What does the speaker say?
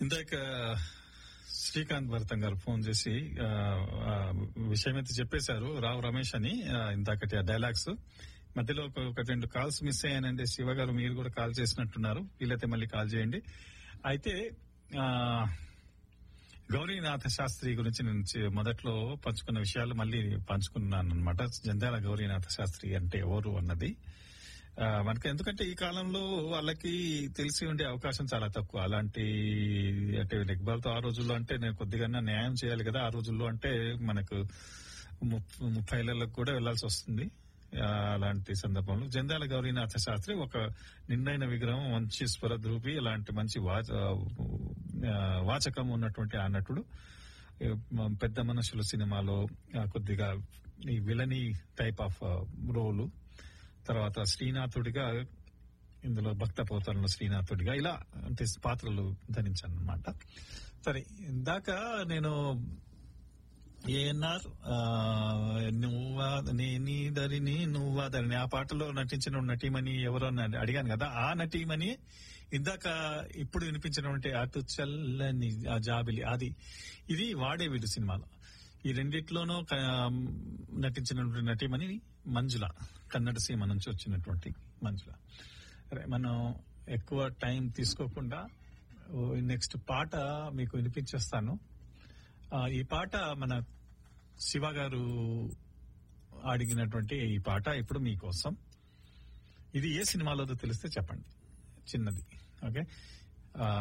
ఇందాక శ్రీకాంత్ భరతం గారు ఫోన్ చేసి ఆ, ఆ, విషయం అయితే చెప్పేశారు రావు రమేష్ అని ఆ, ఇందాకటి ఆ డైలాగ్స్ మధ్యలో ఒక ఒక రెండు కాల్స్ మిస్ అయ్యానండి శివ గారు మీరు కూడా కాల్ చేసినట్టున్నారు వీలైతే మళ్ళీ కాల్ చేయండి అయితే ఆ, గౌరీనాథ శాస్త్రి గురించి నేను చి- మొదట్లో పంచుకున్న విషయాలు మళ్ళీ పంచుకున్నాను అనమాట జంధ్యాల గౌరీనాథ శాస్త్రి అంటే ఎవరు అన్నది ఆ, మనకి ఎందుకంటే ఈ కాలంలో వాళ్ళకి తెలిసి ఉండే అవకాశం చాలా తక్కువ అలాంటి అంటే ఇక్బాల్ తో ఆ రోజుల్లో అంటే నేను కొద్దిగా న్యాయం చేయాలి కదా ఆ రోజుల్లో అంటే మనకు ముప్- ముప్పై ఏళ్లకు కూడా వెళ్లాల్సి వస్తుంది ఆ, అలాంటి సందర్భంలో జంధ్యాల గౌరీనాథ శాస్త్రి ఒక నిండైన విగ్రహం మంచి స్వరద్రూపి ఇలాంటి మంచి వాచ ఆ, వాచకం ఉన్నటువంటి ఆ నటుడు ఏ, మ- పెద్ద మనుషులు సినిమాలో ఆ, కొద్దిగా ఈ విలని టైప్ ఆఫ్ రోలు తర్వాత శ్రీనాథుడిగా ఇందులో భక్త పోతనలో శ్రీనాథుడిగా ఇలా అంటే పాత్రలు ధరించాను అనమాట సరే ఇందాక నేను ఏఎన్ఆర్ నువ్వా నీ- నీ ధరిని నువ్వా ధరిని ఆ పాటలో నటించిన నటీమణి ఎవరో అని అడిగాను కదా ఆ నటీమణి ఇందాక ఇప్పుడు వినిపించినటువంటి అటు చల్లని ఆ జాబిలి అది ఇది వాడే వీడు సినిమాలో ఈ రెండిట్లోనూ క- నటించినటువంటి నటీమణి మంజుల కన్నడ సీమ నుంచి వచ్చినటువంటి మంజుల సరే, మనం ఎక్కువ టైం తీసుకోకుండా నెక్స్ట్ పాట మీకు వినిపించేస్తాను ఆ, ఈ పాట మన శివ గారు అడిగినటువంటి ఈ పాట ఇప్పుడు మీకోసం ఇది ఏ సినిమాలో తెలిస్తే చెప్పండి చిన్నది ఓకే ఆ,